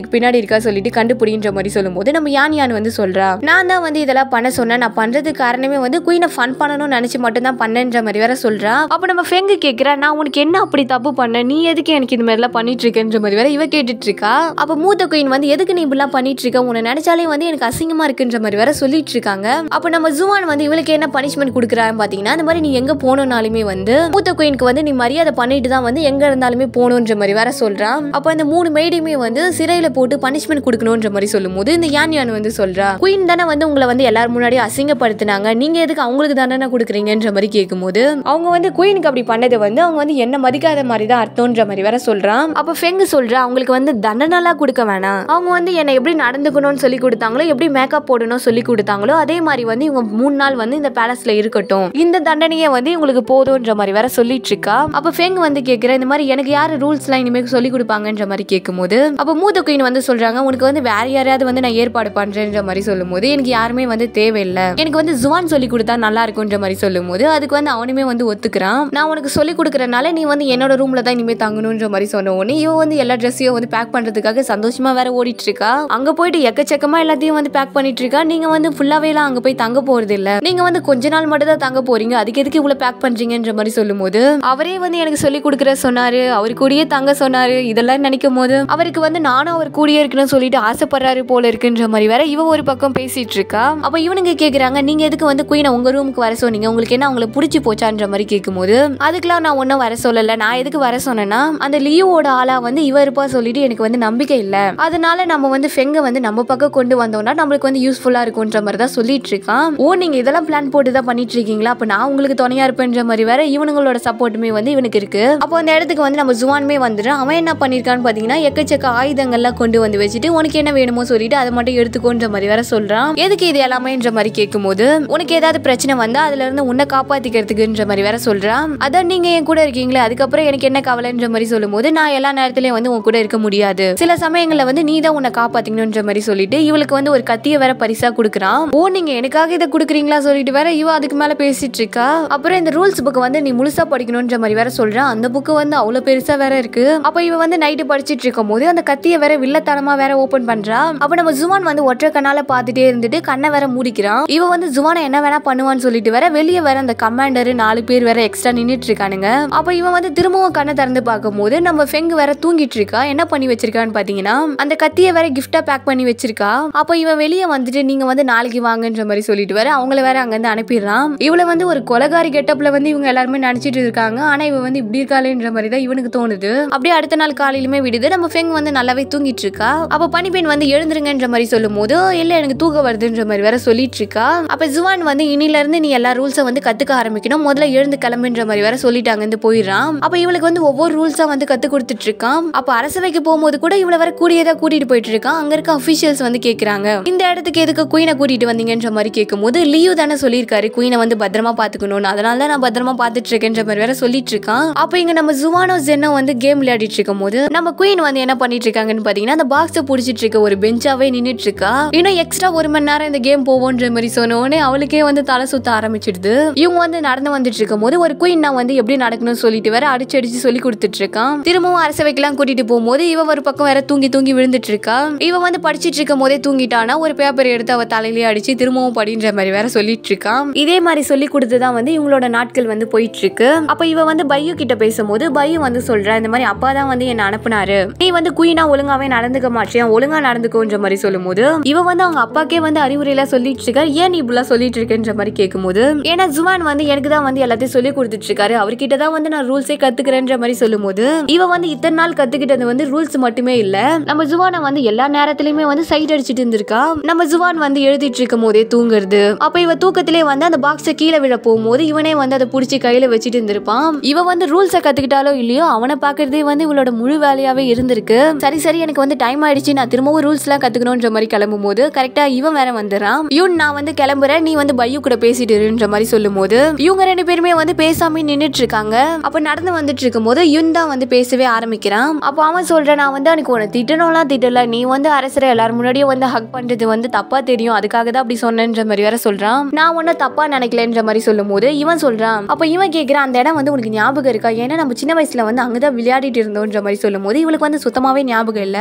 இருக்கா சொல்லிட்டு கண்டுபிடின்ற மாதிரி சொல்லும்போது நம்ம யான் யான் வந்து சொல்றா நான் தான் வந்து இதெல்லாம் பண்ண சொன்னேன் நான் பண்றதுக்கு காரணமே வந்து குயினை ஃபன் பண்ணணும்னு நினைச்சு மட்டும் தான் பண்ணேன்ற மாதிரி வேற சொல்றா அப்ப நம்ம ஃபெங்கு கேக்குறா நான் உனக்கு என்ன அப்படி தப்பு பண்ண நீ எதுக்கு எனக்கு இந்த மாதிரிலாம் பண்ணிட்டு இருக்கேன்ற மாதிரி வேற இவ கேட்டுட்டு இருக்கா அப்ப மூத்த குயின் வந்து எதுக்கு நீ இப்படிலாம் பண்ணிட்டு இருக்க உன்னை நினைச்சாலே வந்து எனக்கு அசிங்கமா இருக்குன்ற மாதிரி வேற சொல்லிட்டு இருக்காங்க அப்ப நம்ம ஜுவான் வந்து இவளுக்கு என்ன பனிஷ்மெண்ட் கொடுக்குறான்னு பாத்தீங்கன்னா இந்த மாதிரி நீ எங்க போகணும்னாலுமே வந்து மூத்த குயினுக்கு வந்து நீ மரியாதை பண்ணிட்டு தான் வந்து எங்க இருந்தாலுமே போகணுன்ற மாதிரி வேற சொல்றான் அப்ப இந்த மூணு மேடையுமே வந்து சிறையில போட்டு பனிஷ்மெண்ட் கொடுக்கணுன்ற மாதிரி சொல்லும்போது இந்த யான் யான் வந்து சொல்றா குயின் தானே வந்து உங்களை வந்து எல்லாரும் முன்னாடி அசிங்கப்படுத்தினாங்க நீங்க எதுக்கு அவங்களுக்கு தானே கொடுக்குறீங்கன்ற மாதிரி கேட்கும்போது அவங்க வந்து குயினுக்கு அப்படி பண்ணது வந்து அவங்க வந்து என்ன மதிக்காத மாதிரி தான் அர்த்தம்ன்ற மாதிரி வேற சொல்றான் அப்ப ஃபெங்கு சொல்றா அவங்களுக்கு வந்து தண்டனெல்லாம் கொடுக்க வேணாம் அவங்க வந்து என்னை எப்படி நடந்துக்கணும்னு சொல்லி கொடுத்தாங்களோ எப்படி மேக்கப் போடணும் சொல்லி கொடுத்தாங்களோ அதே மாதிரி வந்து இவங்க மூணு நாள் வந்து இந்த பேலஸ்ல இருக்கட்டும் இந்த தண்டனையே வந்து இவங்களுக்கு போதும்ன்ற மாதிரி வேற சொல்லிட்டு இருக்கா அப்ப ஃபெங் வந்து கேக்குற இந்த மாதிரி எனக்கு யாரு ரூல்ஸ் எல்லாம் இனிமேல் சொல்லி கொடுப்பாங்கன்ற மாதிரி கேட்கும்போது அப்ப மூத்த குயின் வந்து சொல்றாங்க உனக்கு வந்து வேற யாரையாவது வந்து நான் ஏற்பாடு பண்றேன்ற மாதிரி சொல்லும்போது எனக்கு யாருமே வந்து தேவையில்லை எனக்கு வந்து ஜுவான் சொல்லி கொடுத்தா நல்லா இருக்கும்ன்ற மாதிரி சொல்லும்போது அதுக்கு வந்து அவனுமே வந்து ஒத்துக்கிறான் நான் உனக்கு சொல்லி கொடுக்கறனால நீ வந்து என்னோட ரூம்ல தான் இனிமே தங்கணுன்ற மாதிரி சொன்ன உடனே இவ வந்து எல்லா ட்ரெஸ்ஸையும் வந்து பேக் பண்றதுக்காக சந்தோஷமா வேற ஓடிட்டு இருக்கா அங்க போயிட்டு எக்கச்சக்கமா எல்லாத்தையும் வந்து பேக் பண்ணிட்டு இருக்கா நீங்க வந்து ஃபுல்லாவே எல்லாம் அங்க போய் தங்க போறது இல்ல நீங்க வந்து கொஞ்ச நாள் மட்டும் தான் தங்க போறீங்க அதுக்கு எதுக்கு இவ்வளவு பேக் பண்றீங்கன்ற மாதிரி சொல்லும்போது அவரே வந்து எனக்கு சொல்லி கொடுக்குற சொன்னாரு அவர் கூடயே தங்க சொன்னாரு இதெல்லாம் நினைக்கும் போது அவருக்கு வந்து நானும் அவர் கூடயே இருக்கணும்னு சொல்லிட்டு ஆசைப்படுறாரு போல இருக்குன்ற மாதிரி வேற இவ ஒரு பக்கம் பேசிட்டு இருக்கா அப்ப இவனுங்க கேக்குறாங்க நீங்க எதுக்கு வந்து குயினை உங்க ரூமுக்கு வர சொன்னீங்க உங்களுக்கு என்ன அவங்கள பிடிச்சி போச்சான்ற மாதிரி கேட்கும்போது அதுக்கெல்லாம் நான் ஒன்றும் வர சொல்லல நான் எதுக்கு வர சொன்னேன்னா அந்த லியோவோட ஆளா வந்து இவ இருப்பா சொல்லிட்டு எனக்கு வந்து நம்பிக்கை இல்ல அதனால நம்ம வந்து ஃபெங்க வந்து நம்ம பக்கம் கொண்டு வந்தோம்னா நம்மளுக்கு வந்து யூஸ்ஃபுல்லா இருக்கும்ன்ற மாதிரி தான் சொல்லிட்டு இருக்கான் ஓ நீங்க இதெல்லாம் பிளான் போட்டு தான் பண்ணிட்டு இருக்கீங்களா அப்ப நான் உங்களுக்கு துணையா இருப்பேன்ற மாதிரி வேற இவனுங்களோட சப்போர்ட்டுமே வந்து இவனுக்கு இருக்கு அப்போ அந்த இடத்துக்கு வந்து நம்ம ஜுவானுமே வந்துடும் அவன் என்ன பண்ணிருக்கான்னு பாத்தீங்கன்னா எக்கச்சக்க ஆயுதங்கள்லாம் கொண்டு வந்து வச்சுட்டு உனக்கு என்ன வேணுமோ சொல்லிட்டு அதை மட்டும் எடுத்துக்கோன்ற மாதிரி வேற சொல்றான் எதுக்கு இது எல்லாமேன்ற மாதிரி கேட்கும்போது உனக்கு ஏதாவது பிரச்சனை வந்தா அதுல இருந்து உன்னை காப்பாத்திக்கிறதுக்குன்ற மாதிரி வேற சொல்றான் அதான் நீங்க என் கூட இருக்கீங்களே அதுக்கப்புறம் எனக்கு என்ன கவலைன்ற மாதிரி சொல்லும்போது நான் எல்லா நேரத்திலயும் வந்து உன் கூட இருக்க முடியாது சில சமயங்கள்ல வந்து நீ தான் உன்னை காப்பாத்திக்கணுன்ற மாதிரி சொல்லிட்டு இவளுக்கு வந்து ஒரு கத்திய வேற பரிசா கொடுக்குறான் ஓ நீங்க எனக்காக இதை கொடுக்குறீங்களா சொல்லிட்டு வேற இவ அதுக்கு மேல பேசிட்டு இருக்கா அப்புறம் இந்த ரூல்ஸ் புக் வந்து நீ முழுசா படிக்கணும்ன்ற மாதிரி வேற சொல்றான் அந்த புக்கு வந்து அவ்வளவு பெருசா வேற இருக்கு அப்ப இவ வந்து நைட்டு படிச்சிட்டு இருக்கும் போது அந்த கத்திய வேற வில்லத்தனமா வேற ஓபன் பண்றா அப்ப நம்ம ஜுவான் வந்து ஒற்றை கண்ணால பாத்துட்டே இருந்துட்டு கண்ணை வேற மூடிக்கிறான் இவ வந்து ஜுவானை என்ன வேணா பண்ணுவான்னு சொல்லிட்டு வேற வெளியே வேற அந்த கமாண்டர் நாலு பேர் வேற எக்ஸ்ட்ரா நின்னுட்டு இருக்கானுங்க அப்ப இவன் வந்து திரும்பவும் கண்ணை திறந்து பார்க்கும்போது நம்ம ஃபெங்கு வேற தூங்கிட்டு இருக்கா என்ன பண்ணி வச்சிருக்கான்னு பாத்தீங்கன்னா அந்த கத்திய வேற கிஃப்டா பேக் பண்ணி வச்சிருக்கா அப்ப இவன் வெளியே வந்துட்டு நீங்க வந்து நாளைக்கு வாங்கன்ற மாதிரி சொல்லிட்டு வேற அவங்கள வேற அங்க இருந்து அனுப்பிடுறான் இவளை வந்து ஒரு கொலகாரி கெட்டப்ல வந்து இவங்க எல்லாருமே நினைச்சிட்டு இருக்காங்க ஆனா இவ வந்து இப்படி இருக்காளேன்ற மாதிரி தான் இவனுக்கு தோணுது அப்படியே அடுத்த நாள் காலையிலுமே விடுது நம்ம ஃபெங் வந்து நல்லாவே தூங்கிட்டு இருக்கா அப்ப பனிப்பெண் வந்து எழுந்துருங்கன்ற மாதிரி சொல்லும் போது இல்ல எனக்கு தூக்கம் வருதுன்ற மாதிரி வேற சொல்லிட்டு இருக்கா அப்ப ஜுவான் வந்து இனில இருந்து நீ எல்லா ரூல்ஸை வந்து கத்துக்க ஆரம்பிக்கணும் முதல்ல எழுந்து கிளம்புன்ற மாதிரி வேற சொல்லிட்டாங்க இருந்து போயிடுறான் அப்ப இவளுக்கு வந்து ஒவ்வொரு ரூல்ஸா வந்து கத்து கொடுத்துட்டு இருக்கான் அப்ப அரசவைக்கு போகும்போது கூட இவளை வர கூடியதா கூட்டிட்டு போயிட்டு இருக்கான் அங்க இருக்க அபிஷியல்ஸ் வந்து கேக்குறாங்க இந்த இடத்துக்கு எதுக்கு குயினை கூட்டிட்டு வந்தீங்கன்ற மாதிரி கேட்கும்போது லியூ தானே சொல்லியிருக்காரு குயினை வந்து பத்திரமா பாத்துக்கணும்னு அதனால தான் நான் பத்திரமா பாத்துட்டு இருக்கேன்ற மாதிரி வேற சொல்லிட்டு இருக்கான் அப்ப இங்க நம்ம ஜுவானோ ஜென்னோ வந்து கேம் விளையாடிட்டு இருக்கும் போது நம்ம குயின் வந்து என்ன பண்ணிட்டு இருக்காங்கன்னு பாத்தீங்கன்னா அந்த பாக்ஸை புடிச்சிட்டு இருக்க ஒரு பெஞ்சாவே நின்னுட்டு இருக்கா இன்னும் எக்ஸ்ட்ரா ஒரு மணி நேரம் இந்த கேம் போவோன்ற மாதிரி சொன்ன உடனே அவளுக்கே வந்து தலை சுத்த ஆரம்பிச்சிடுது இவங்க வந்து நடந்து வந்துட்டு இருக்கும் போது ஒரு குயின் நான் வந்து எப்படி நடக்கணும்னு சொல்லிட்டு வேற அடிச்சு அடிச்சு சொல்லி கொடுத்துட்டு இருக்கான் திரும்பவும் அரசவைக்கெல்லாம் கூட்டிட்டு போகும்போது இவ ஒரு பக்கம் வேற தூங்கி தூங்கி விழுந்துட்டு இருக்கா இவ வந்து படிச்சிட்டு இருக்கும் போதே தூங்கிட்டானா ஒரு பேப்பர் எடுத்து அவ தலையிலேயே அடிச்சு திரும்பவும் படின்ற மாதிரி வேற சொல்லிட்டு இருக்கான் இதே மாதிரி சொல்லி கொடுத்துதான் வந்து இவங்களோட நாட்கள் வந்து போயிட்டு இருக்கு அப்ப இவ வந்து பையு கிட்ட பேசும்போது பையு வந்து சொல்றா இந்த மாதிரி அப்பா தான் வந்து என்ன அனுப்புனாரு நீ வந்து குயினா ஒழுங்காவே நடந்துக்க மாட்டியா ஒழுங்கா நடந்துக்கோன்ற மாதிரி சொல்லும்போது இவ வந்து அவங்க அப்பாக்கே வந்து அறிவுரையெல்லாம் சொல்லிட்டு இருக்கா ஏன் நீ இப்படிலாம் சொல்லிட்டு இருக்கேன்ற மாதிரி கேட்கும்போது ஏன்னா ஜுவான் வந்து எனக்கு தான் வந்து எல்லாத்தையும் சொல்லி கொடுத்துட்டு இருக்காரு அவர்கிட்ட தான் வந்து நான் ரூல்ஸே கத்துக்கிறேன்ற மாதிரி சொல்லும்போது இவ வந்து இத்தனை நாள் கத்துக்கிட்டது வந்து ரூல்ஸ் மட்டுமே இல்ல நம்ம ஜுவானை வந்து எல்லா நேரத்திலயுமே வந்து சைட் அடிச்சிட்டு இருந்திருக்கா நம்ம ஜுவான் வந்து எழுதிட்டு இருக்கும் போதே தூங்குறது அப்ப இவ தூக்கத்திலே வந்து அந்த பாக்ஸ கீழே விழ போகும்போது இவனே வந்து அதை புடிச்சு கையில வச்சுட்டு இருந்திருப்பான் இவ வந்து ரூல்ஸை கத்துக்கிட்டாலோ இல்லையோ அவனை பாக்குறதே வந்து இவளோட முழு வேலையாவே இருந்திருக்கு சரி சரி எனக்கு வந்து டைம் ஆயிடுச்சு நான் திரும்பவும் ரூல்ஸ் எல்லாம் கத்துக்கணும்ன்ற மாதிரி கிளம்பும் போது கரெக்டா இவன் வேற வந்துடுறான் யூன் நான் வந்து கிளம்புறேன் நீ வந்து பையு கூட பேசிட்டு இருன்ற மாதிரி சொல்லும் போது இவங்க ரெண்டு பேருமே வந்து பேசாம நின்னுட்டு இருக்காங்க அப்ப நடந்து வந்துட்டு இருக்கும் போது யுன் தான் வந்து பேசவே ஆரம்பிக்கிறான் அப்ப அவன் சொல்றான் நான் வந்து எனக்கு உன்னை திட்டணும்லாம் திட்டல நீ வந்து அரசரை எல்லாரும் முன்னாடியும் வந்து ஹக் பண்றது வந்து தப்பா தெரியும் அதுக்காக தான் அப்படி சொன்னேன்ற மாதிரி வேற சொல்றான் நான் ஒன்னும் தப்பா நினைக்கலன்ற மாதிரி சொல்லும் போது இவன் சொல்றான் அப்ப இவன் கேக்குறான் அந்த இடம் வந்து உனக்கு ஞாபகம் இருக்கா ஏன்னா நம்ம சின்ன வயசுல வந்து அங்கதான் விளையாடிட்டு இருந்தோன்ற மாதிரி சொல்லும் போது இவளுக்கு வந்து சுத்தமாவே ஞாபகம் இல்ல பரவாயில்ல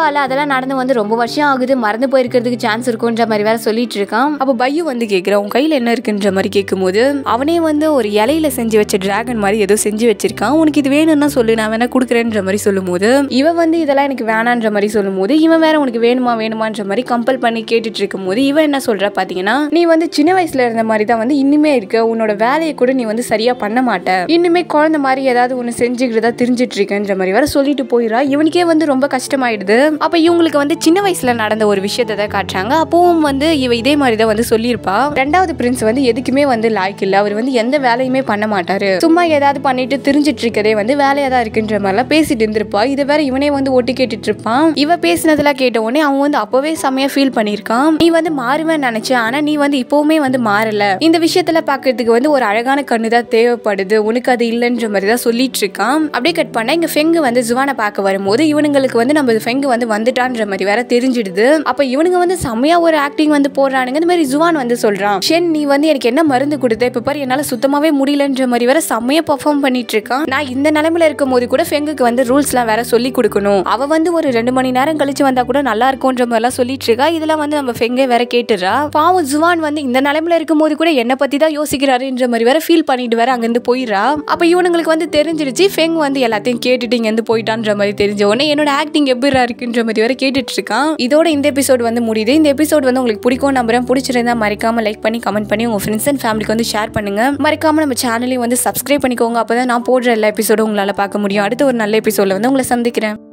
பரவாயில்ல அதெல்லாம் நடந்து வந்து ரொம்ப வருஷம் ஆகுது மறந்து போயிருக்கிறதுக்கு சான்ஸ் இருக்குன்ற மாதிரி வேற சொல்லிட்டு இருக்கான் அப்போ பையு வந்து கேட்குறான் உன் கையில் என்ன இருக்குன்ற மாதிரி கேட்கும்போது அவனே வந்து ஒரு இலையில செஞ்சு வச்ச டிராகன் மாதிரி ஏதோ செஞ்சு வச்சிருக்கான் உனக்கு இது வேணும்னா சொல்லு நான் வேணா கொடுக்குறேன்ற மாதிரி சொல்லும்போது இவன் வந்து இதெல்லாம் எனக்கு வேணான்ற மாதிரி சொல்லும்போது இவன் வேற உனக்கு வேணுமா வேணுமான்ற மாதிரி கம்பல் பண்ணி கேட்டுட்டு இருக்கும்போது இவன் என்ன சொல்றா பாத்தீங்கன்னா நீ வந்து சின்ன வயசுல இருந்த மாதிரி தான் வந்து இன்னுமே இருக்க உன்னோட வேலையை கூட நீ வந்து சரியா பண்ண மாட்ட இன்னுமே குழந்தை மாதிரி ஏதாவது ஒன்று செஞ்சுக்கிறதா தெரிஞ்சிட்டு இருக்கேன்ற மாதிரி வேற சொல்லிட்டு போயிடா இவனுக்கே வந்து ரொம்ப கஷ்டமாயிடுது அப்ப இவங்களுக்கு வந்து சின்ன வயசுல நடந்த ஒரு விஷயத்தை தான் காட்டுறாங்க அப்பவும் வந்து இவ இதே மாதிரி தான் வந்து சொல்லியிருப்பா ரெண்டாவது பிரின்ஸ் வந்து எதுக்குமே வந்து லாய்க்கு இல்ல அவர் வந்து எந்த வேலையுமே பண்ண மாட்டாரு சும்மா ஏதாவது பண்ணிட்டு தெரிஞ்சிட்டு இருக்கதே வந்து வேலையா தான் இருக்குன்ற மாதிரிலாம் பேசிட்டு இருந்திருப்பா இதை வேற இவனே வந்து ஒட்டி கேட்டுட்டு இருப்பான் இவ பேசினதெல்லாம் கேட்ட உடனே அவன் வந்து அப்பவே செமையா ஃபீல் பண்ணியிருக்கான் நீ வந்து மாறுவேன்னு நினைச்சேன் ஆனா நீ வந்து இப்பவுமே வந்து மாறல இந்த விஷயத்துல பாக்குறதுக்கு வந்து ஒரு அழகான கண்ணு தான் தேவைப்படுது உனக்கு அது இல்லைன்ற மாதிரி தான் சொல்லிட்டு இருக்கான் அப்படியே கட் பண்ணா இங்க ஃபெங்கு வந்து ஜுவானை பார்க்க வரும்போது இவனுங்களுக்கு வந்து நம்ம ஃபெங்கு வந்து வந்துட்டான்ற மாதிரி வேற தெரிஞ்சிடுது அப்ப இவனுங்க வந்து செமையா ஒரு ஆக்டிங் வந்து போடுறானுங்க இந்த மாதிரி ஜுவான் வந்து சொல்றான் ஷென் நீ வந்து எனக்கு என்ன மருந்து கொடுத்த இப்ப பாரு என்னால சுத்தமாவே முடியலன்ற மாதிரி வேற செம்மையா பெர்ஃபார்ம் பண்ணிட்டு இருக்கான் நான் இந்த நிலைமையில இருக்கும் போது கூட ஃபெங்குக்கு வந்து ரூல்ஸ் எல்லாம் வேற சொல்லி கொடுக்கணும் அவ வந்து ஒரு ரெண்டு மணி நேரம் கழிச்சு வந்தா கூட நல்லா இருக்கும்ன்ற மாதிரி எல்லாம் சொல்லிட்டு இருக்கா இதெல்லாம் வந்து நம்ம ஃபெங்கே வேற கேட்டுறா பாவம் ஜுவான் வந்து இந்த நிலைமையில இருக்கும் போது கூட என்ன பத்தி தான் யோசிக்கிறாருன்ற மாதிரி வேற ஃபீல் பண்ணிட்டு வேற அங்கிருந்து போயிடுறா அப்ப இவனுங்களுக்கு வந்து தெரிஞ்சிருச்சு ஃபெங் வந்து எல்லாத்தையும் கேட்டுட்டு இங்க இருந்து போயிட்டான்ற மாதிரி தெரிஞ்ச உடனே என்னோட ஆக்டிங் எப்படி இருக்குன்ற மாதிரி வேற கேட்டுட்டு இருக்கான் இதோட இந்த எபிசோட் வந்து முடியுது இந்த எபிசோட் வந்து உங்களுக்கு பிடிக்கும் நம்புறேன் பிடிச்சிருந்தா மறக்காம லைக் பண்ணி கமெண்ட் பண்ணி உங்க ஃப்ரெண்ட்ஸ் அண்ட் ஃபேமிலிக்கு வந்து ஷேர் பண்ணுங்க மறக்காம நம்ம சேனலையும் வந்து சப்ஸ்கிரைப் பண்ணிக்கோங்க அப்பதான் நான் போடுற எல்லா எபிசோடும் உங்களால பார்க்க முடியும் அடுத்த ஒரு நல்ல எபிசோட்ல வந்து உங்களை சந்திக்கிறேன்